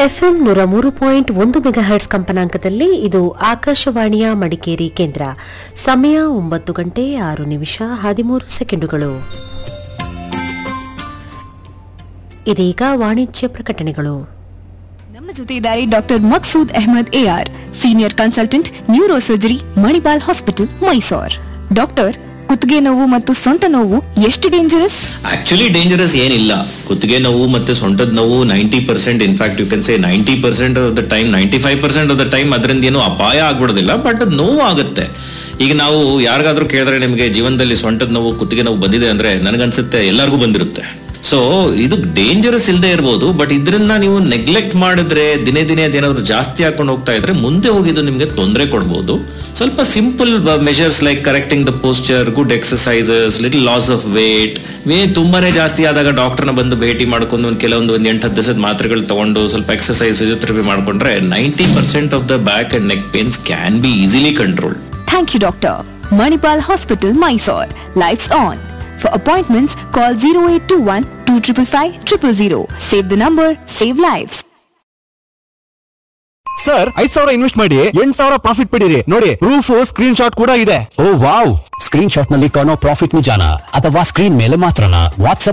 FM ನೂರ ಮೂರು point ಒಂದು ಮೆಗಾಹರ್ಟ್ಸ್ ಕಂಪನಾಂಕದಲ್ಲಿ ಇದು ಆಕಾಶವಾಣಿಯ ಮಡಿಕೇರಿ ಕೇಂದ್ರ ಸಮಯ ಒಂಬತ್ತು ಗಂಟೆ ಆರು ನಿಮಿಷ ಹದಿಮೂರು ಸೆಕೆಂಡುಗಳು ಇದೀಗ ವಾಣಿಜ್ಯ ಪ್ರಕಟಣೆಗಳು ನಮ್ಮ ಜೊತೆ ಇದ್ದಾರೆ doctor Maqsood Ahmed A R senior consultant neuro surgery Manipal hospital Mysore doctor ಕುತ್ತಿಗೆ ನೋವು ಮತ್ತು ಸೊಂಟ ನೋವು ಎಷ್ಟು ಡೇಂಜರಸ್ ಆಕ್ಚುಲಿ ಡೇಂಜರಸ್ ಏನಿಲ್ಲ ಕುತ್ತಿಗೆ ನೋವು ಮತ್ತೆ ಸೊಂಟದ ನೋವು ninety percent in fact you can say ninety percent of the time ninety five percent of the time ಅದರಿಂದ ಏನು ಅಪಾಯ ಆಗ್ಬಿಡೋದಿಲ್ಲ ಬಟ್ ಅದು ನೋವು ಆಗುತ್ತೆ ಈಗ ನಾವು ಯಾರಿಗಾದ್ರೂ ಕೇಳಿದ್ರೆ ನಿಮಗೆ ಜೀವನದಲ್ಲಿ ಸೊಂಟದ ನೋವು ಕುತ್ತಿಗೆ ನೋವು ಬಂದಿದೆ ಅಂದ್ರೆ ನನಗನ್ಸುತ್ತೆ ಎಲ್ಲರಿಗೂ ಬಂದಿರುತ್ತೆ ಸೊ ಇದು ಡೇಂಜರಸ್ ಇಲ್ಲದೆ ಇರ್ಬೋದು ಬಟ್ ಇದರಿಂದ ನೀವು ನೆಗ್ಲೆಕ್ಟ್ ಮಾಡಿದ್ರೆ ದಿನೇ ದಿನೇ ಅದೇನಾದ್ರು ಜಾಸ್ತಿ ಹಾಕೊಂಡು ಹೋಗ್ತಾ ಇದ್ರೆ ಮುಂದೆ ಹೋಗಿದ್ದು ನಿಮಗೆ ತೊಂದರೆ ಕೊಡ್ಬೋದು ಸ್ವಲ್ಪ simple measures like correcting the posture good exercises little loss of weight ವೇ ತುಂಬಾನೇ ಜಾಸ್ತಿ ಆದಾಗ ಡಾಕ್ಟರ್ನ ಬಂದು ಭೇಟಿ ಮಾಡ್ಕೊಂಡು ಒಂದು ಕೆಲವೊಂದು ಒಂದು ಎಂಟು ಹತ್ತು ದಿವಸದ ಮಾತ್ರೆಗಳು ತಗೊಂಡು ಸ್ವಲ್ಪ ಎಕ್ಸಸೈಸ್ ಫಿಸಿಯೋಥೆರಪಿ ಮಾಡ್ಕೊಂಡ್ರೆ ninety percent of the back and neck pains can be easily control thank you doctor Manipal hospital Mysore lives on for appointments call zero eight two one two triple five triple zero save the number save lives sir ಐದ್ ಸಾವಿರ invest ಮಾಡಿ ಎಂಟ್ ಸಾವಿರ profit ಪಡೀರಿ ನೋಡಿ proof screen shot ಕೂಡ ಇದೆ ಓ wow screen shot ನಲ್ಲಿ ಕಾಣೋ ಪ್ರಾಫಿಟ್ ನಿಜಾನ ಅಥವಾ ಸ್ಕ್ರೀನ್ ಮೇಲೆ ಮಾತ್ರನಾ ವಾಟ್ಸ್ಆಪ್